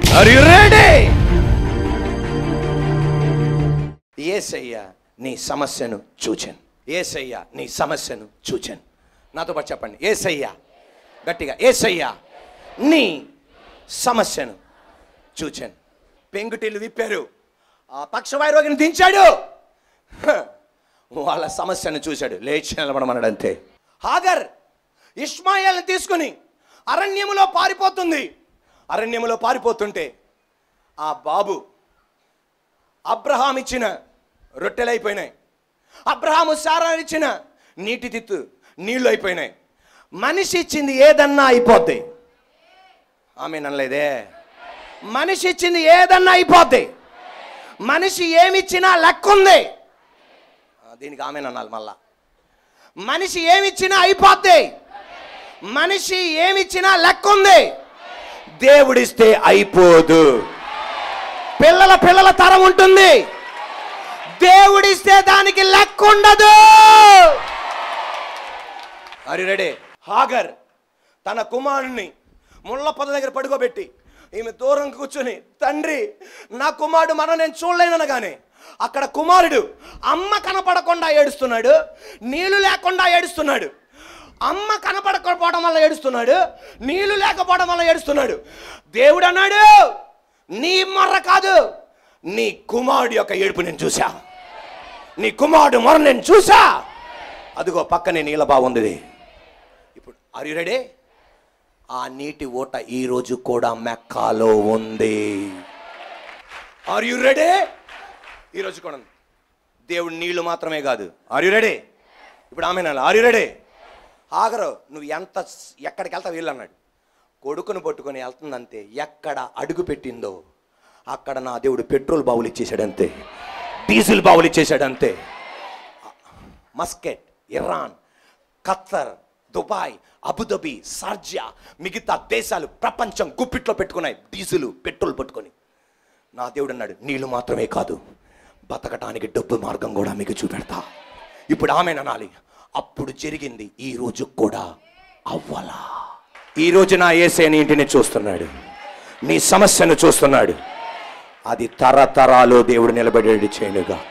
Are you ready ఏసయ్య నీ సమస్యను చూచాను ఏసయ్య నీ సమస్యను చూచాను నాతో పాటు చెప్పండి ఏసయ్య గట్టిగా ఏసయ్య నీ సమస్యను చూచాను పెంకుటిల్లు విప్పారు ఆ పక్షవాయు రోగిని దించాడు హ, వాళ్ళ సమస్యను చూశాడు లేచి నిలబడమన్నాడు అంతే హాగర్ ఇస్మాయిల్ని తీసుకుని అరణ్యములో పారిపోతుంది అరణ్యములో పారిపోతుంటే ఆ బాబు అబ్రహాం ఇచ్చిన రొట్టెలైపోయినాయి అబ్రహాము సారా ఇచ్చిన నీటి తిత్తు నీళ్లు అయిపోయినాయి మనిషి ఇచ్చింది ఏదన్నా అయిపోద్ది ఆమె ననలేదే మనిషి ఇచ్చింది ఏదన్నా అయిపోద్ది మనిషి ఏమిచ్చినా లెక్క ఉంది ఆ, దీనికి ఆమె అనాలి మళ్ళా మనిషి ఏమిచ్చినా అయిపోద్ది మనిషి ఏమిచ్చినా లెక్క ఉంది దేవుడిస్తే అయిపోదు పిల్లల పిల్లల తరం ఉంటుంది దేవుడిస్తే దానికి లెక్క ఉండదు అరి రెడీ హాగర్ తన కుమారుణ్ణి ముళ్ళ పొద దగ్గర పడుకోబెట్టి ఈమె దూరం కూర్చొని తండ్రి నా కుమారుడు మనం నేను చూడలేననగానే అక్కడ కుమారుడు అమ్మ కనపడకుండా ఏడుస్తున్నాడు నీళ్లు లేకుండా ఏడుస్తున్నాడు అమ్మ కనపడకపోవడం వల్ల ఏడుస్తున్నాడు నీళ్లు లేకపోవడం వల్ల ఏడుస్తున్నాడు దేవుడు అన్నాడు నీ మొర్ర కాదు నీ కుమారుడు యొక్క ఏడుపు నేను చూసా నీ కుమారుడు మొర నేను చూసా అదిగో పక్కనే నీళ్ళ బాగుంది ఇప్పుడు ఆర్ యు రెడీ ఆ నీటి ఊట ఈ రోజు కూడా మెక్కాలో ఉంది ఆర్ యు రెడీ ఈ రోజు కూడా ఉంది. దేవుడు నీళ్లు మాత్రమే కాదు ఆర్ యు రెడీ ఇప్పుడు ఆమె ఆర్ యు రెడీ ఆగరు నువ్వు ఎంత ఎక్కడికి వెళ్తావు వీళ్ళు అన్నాడు కొడుకును పట్టుకొని వెళ్తుందంతే ఎక్కడ అడుగు పెట్టిందో అక్కడ నా దేవుడు పెట్రోల్ బావులు ఇచ్చేసాడంతే డీజిల్ బావులు ఇచ్చేసాడంతే Muscat Iran Qatar Dubai Abu Dhabi Sharjah మిగతా దేశాలు ప్రపంచం గుప్పిట్లో పెట్టుకున్నాయి డీజిల్ పెట్రోల్ పట్టుకొని నా దేవుడు అన్నాడు నీళ్లు మాత్రమే కాదు బతకటానికి డబ్బు మార్గం కూడా మీకు చూపెడతా ఇప్పుడు ఆమె అనాలి అప్పుడు జరిగింది ఈ రోజు కూడా అవ్వలా ఈ రోజు నా ఏసే నీ ఇంటిని చూస్తున్నాడు నీ సమస్యను చూస్తున్నాడు అది తరతరాలు దేవుడు నిలబడేది చేయనుగాక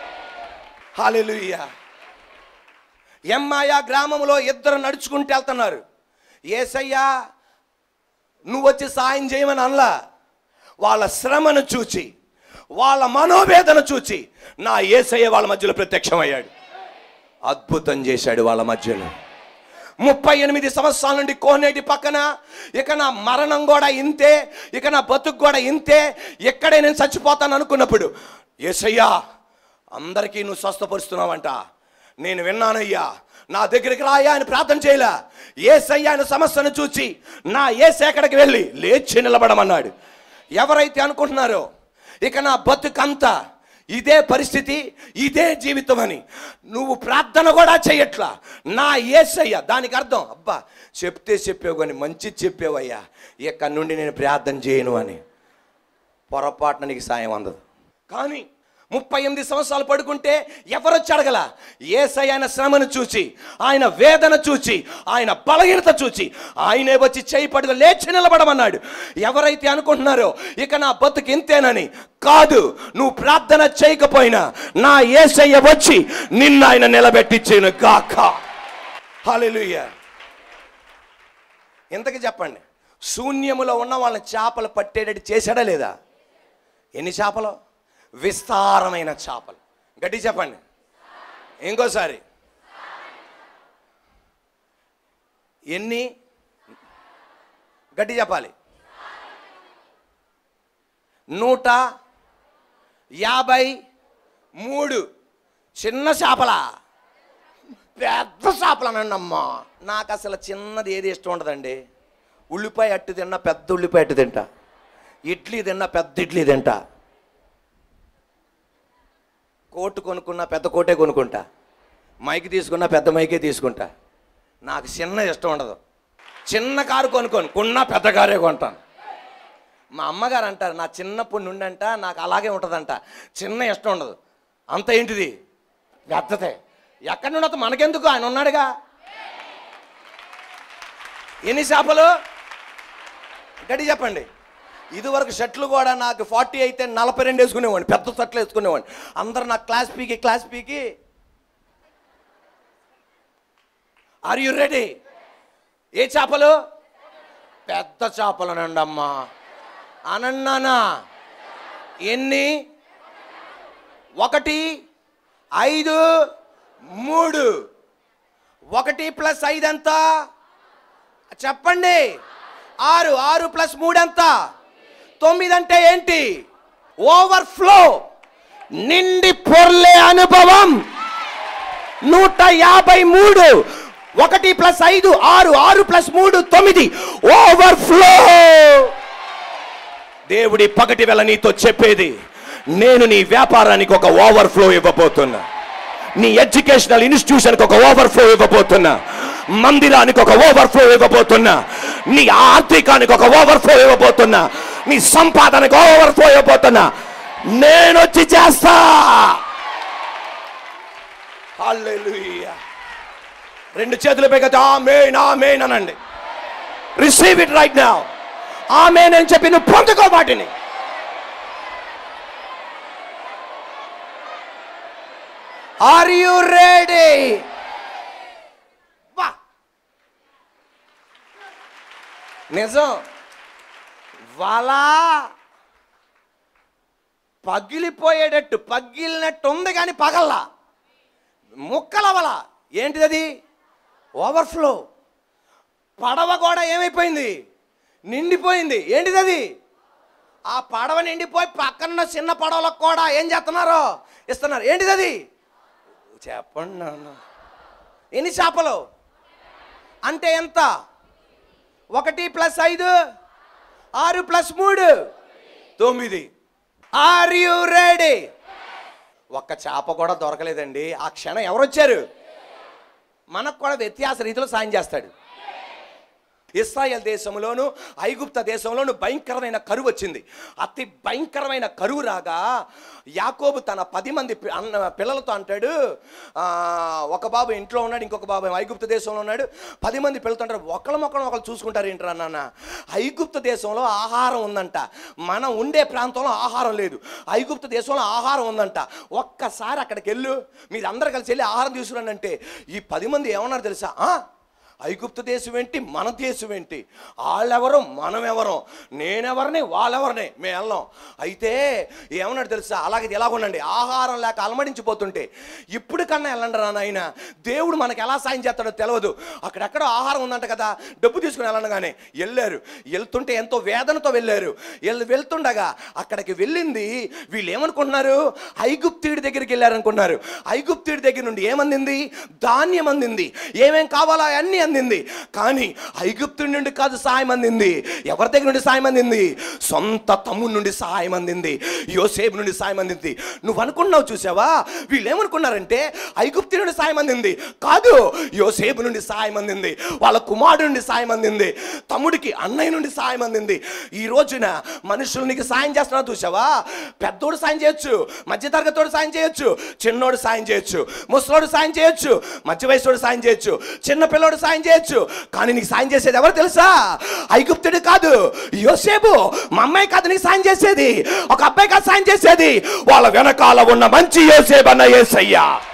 హాలెలూయా ఎమ్మాయ గ్రామంలో ఇద్దరు నడుచుకుంటూ వెళ్తున్నారు ఏసయ్యా నువ్వు వచ్చి సాయం చేయమని అనలా వాళ్ళ శ్రమను చూచి వాళ్ళ మనోవేదన చూచి నా ఏసయ్య వాళ్ళ మధ్యలో ప్రత్యక్షమయ్యాడు అద్భుతం చేశాడు వాళ్ళ మధ్యలో ముప్పై ఎనిమిది సంవత్సరాల నుండి కోనేటి పక్కన ఇక నా మరణం కూడా ఇంతే ఇక నా బతుకు కూడా ఇంతే ఎక్కడే నేను చచ్చిపోతాను అనుకున్నప్పుడు ఏసయ్యా అందరికీ నువ్వు స్వస్థపరుస్తున్నావంట నేను విన్నానయ్యా నా దగ్గరికి రాయా అని ప్రార్థన చేయలే ఏసయ్యా ఆయన సమస్యను చూచి నా ఏసే ఎక్కడికి వెళ్ళి లేచి నిలబడమన్నాడు ఎవరైతే అనుకుంటున్నారో ఇక నా బతుకంతా ఇదే పరిస్థితి ఇదే జీవితం అని నువ్వు ప్రార్థన కూడా చేయట్లా నా ఏసయ్య దానికి అర్థం అబ్బా చెప్తే చెప్పావు కానీ మంచి చెప్పావయ్యా ఇక నుండి నేను ప్రార్థన చేయను అని పొరపాటున నీకు సాయం అందదు కానీ ముప్పై ఎనిమిది సంవత్సరాలు పడుకుంటే ఎవరొచ్చి అడగల ఏసై ఆయన శ్రమను చూచి ఆయన వేదన చూచి ఆయన బలహీనత చూచి ఆయనే వచ్చి చేయి పడుకు లేచి నిలబడమన్నాడు ఎవరైతే అనుకుంటున్నారో ఇక నా బతుకు ఇంతేనని కాదు నువ్వు ప్రార్థన చేయకపోయినా నా ఏసయ్య వచ్చి నిన్న ఆయన నిలబెట్టించేను గాక హాలెలూయా ఇంతకీ చెప్పండి శూన్యములో ఉన్న వాళ్ళని చేపలు పట్టేటట్టు చేశాడా లేదా ఎన్ని చేపలు విస్తారమైన చేపలు గట్టి చెప్పండి ఇంకోసారి ఎన్ని గట్టి చెప్పాలి నూట యాభై మూడు చిన్న చేపలా పెద్ద చేపలనండి అమ్మా నాకు అసలు చిన్నది ఏది ఇష్టం ఉండదండి ఉల్లిపాయ అట్టు తిన్నా పెద్ద ఉల్లిపాయ అట్టు తింటా ఇడ్లీ తిన్నా పెద్ద ఇడ్లీ తింటా కోటు కొనుక్కున్నా పెద్ద కోటే కొనుక్కుంటా మైక్ తీసుకున్నా పెద్ద మైకే తీసుకుంటా నాకు చిన్న ఇష్టం ఉండదు చిన్న కారు కొనుక్కోను కొన్నా పెద్ద కారే కొంటాను మా అమ్మగారు అంటారు నా చిన్నప్పటి నుండి అంట నాకు అలాగే ఉంటుందంట చిన్న ఇష్టం ఉండదు అంత ఏంటిది పెద్దదే ఎక్కడి నుండి అతను మనకెందుకు ఆయన ఉన్నాడుగా ఎన్ని చేపలు గడి చెప్పండి ఇదివరకు షర్ట్లు కూడా నాకు ఫార్టీ అయితే నలభై రెండు వేసుకునేవాడిని పెద్ద షర్ట్లు వేసుకునేవాడిని అందరు నాకు క్లాస్ పీకి క్లాస్ పీకి ఆర్ యు రెడీ ఏ చేపలు పెద్ద చేపలు అమ్మా అనన్నానా ఎన్ని ఒకటి ఐదు మూడు ఒకటి ప్లస్ ఐదు ఎంత చెప్పండి ఆరు ఆరు ప్లస్ మూడు ఎంత తొమ్మిది అంటే ఏంటి ఓవర్ ఫ్లో నిండి పొర్లే అనుభవం నూట యాభై మూడు ఒకటి ప్లస్ ఐదు ఆరు ఆరు ప్లస్ మూడు తొమ్మిది ఓవర్ ఫ్లో దేవుడి పగటి వేళ నీతో చెప్పేది నేను నీ వ్యాపారానికి ఒక ఓవర్ ఫ్లో ఇవ్వబోతున్నా నీ ఎడ్యుకేషనల్ ఇన్స్టిట్యూషన్కి ఒక ఓవర్ ఫ్లో ఇవ్వబోతున్నా మందిరానికి ఒక ఓవర్ ఫ్లో ఇవ్వబోతున్నా నీ ఆర్థికానికి ఒక ఓవర్ ఫ్లో ఇవ్వబోతున్నా నీ సంపాదనకు ఓవర్ ఫ్లో ఇవ్వబోతున్నా నేను వచ్చి చేస్తా హల్లెలూయా రెండు చేతులు పైకి ఆమెన్ ఆమెన్ అనండి receive it right now amen అని చెప్పి నువ్వు పొందుకో వాటిని ఆర్ యు రెడీ వా నిజం వల పగిలిపోయేటట్టు పగిలినట్టు ఉంది కానీ పగల్లా ముక్కల వల ఏంటిది అది ఓవర్ఫ్లో పడవ కూడా ఏమైపోయింది నిండిపోయింది ఏంటిది అది ఆ పడవ నిండిపోయి పక్కన చిన్న పడవలకు కూడా ఏం చేస్తున్నారు ఇస్తున్నారు ఏంటిది అది చెప్పండి నాన్న ఎన్ని చేపలు అంటే ఎంత ఒకటి ప్లస్ ఐదు ఆరు ప్లస్ మూడు తొమ్మిది ఆర్ యు రెడీ ఒక్క చేప కూడా దొరకలేదండి ఆ క్షణం ఎవరు వచ్చారు మనకు కూడా వ్యత్యాస రీతిలో సాయం చేస్తాడు ఇస్రాయల్ దేశంలోను ఐగుప్త దేశంలోను భయంకరమైన కరువు వచ్చింది అతి భయంకరమైన కరువు రాగా యాకోబు తన పది మంది పి- అన్న పిల్లలతో అంటాడు ఆ, ఒక బాబు ఇంట్లో ఉన్నాడు ఇంకొక బాబు ఐగుప్త దేశంలో ఉన్నాడు పది మంది పిల్లలతో అంటారు ఒకళ్ళ మొక్కలు ఒకళ్ళు చూసుకుంటారు ఏంట్రా నాన్న ఐగుప్త దేశంలో ఆహారం ఉందంట మనం ఉండే ప్రాంతంలో ఆహారం లేదు ఐగుప్త దేశంలో ఆహారం ఉందంట ఒక్కసారి అక్కడికి వెళ్ళు మీరు అందరు కలిసి వెళ్ళి ఆహారం తీసుకురండి అంటే ఈ పది మంది ఏమన్నారు తెలుసా "ఆ? ఐగుప్తు దేశం ఏంటి మన దేశం ఏంటి వాళ్ళెవరు మనమెవరం నేనెవరిని వాళ్ళెవరిని మేము వెళ్ళాం అయితే ఏమన్నాడు తెలుసా అలాగే ఇది ఎలాగుండండి ఆహారం లేక అలమడించిపోతుంటే ఇప్పుడు కన్నా వెళ్ళండి రా నాయన దేవుడు మనకు ఎలా సాయం చేస్తాడో తెలియదు అక్కడెక్కడ ఆహారం ఉందంట కదా డబ్బు తీసుకుని వెళ్ళంగానే వెళ్ళారు వెళ్తుంటే ఎంతో వేదనతో వెళ్ళారు వెళ్ వెళ్తుండగా అక్కడికి వెళ్ళింది వీళ్ళు ఏమనుకుంటున్నారు ఐగుప్తుడి దగ్గరికి వెళ్ళారనుకున్నారు ఐగుప్తుడి దగ్గర నుండి ఏమందింది ధాన్యం అందింది ఏమేం కావాలో అన్నీ అందింది కానీ ఐగుప్తుడి నుండి కాదు సాయం అందింది ఎవరి దగ్గర నుండి సాయం అందింది సొంత తమ్ముడి నుండి సహాయం అందింది యోసేపు నుండి సాయం అందింది నువ్వు అనుకున్నావు చూసావా వీళ్ళు ఏమనుకున్నారంటే ఐగుప్తు నుండి సాయం అందింది కాదు యోసేపు నుండి సాయం అందింది వాళ్ళ కుమారుడు నుండి సాయం అందింది తమ్ముడికి అన్నయ్య నుండి సాయం అందింది ఈ రోజున మనుషులు నీకు సాయం చేస్తున్నా చూసావా పెద్దోడు సాయం చేయొచ్చు మధ్యతరగతోడు సాయం చేయొచ్చు చిన్నోడు సాయం చేయొచ్చు ముసలోడు సాయం చేయొచ్చు మధ్య వయసుడు సాయం చేయొచ్చు చిన్న పిల్లోడు సాయం చేయొచ్చు కానీ నీకు సాయం చేసేది ఎవరు తెలుసా ఐగుప్తుడు కాదు యోసేపు మా అమ్మాయి కాదు నీకు సాయం చేసేది ఒక అబ్బాయి కాదు సాయం చేసేది వాళ్ళ వెనకాల ఉన్న మంచి యోసేపు అన్న యేసయ్యా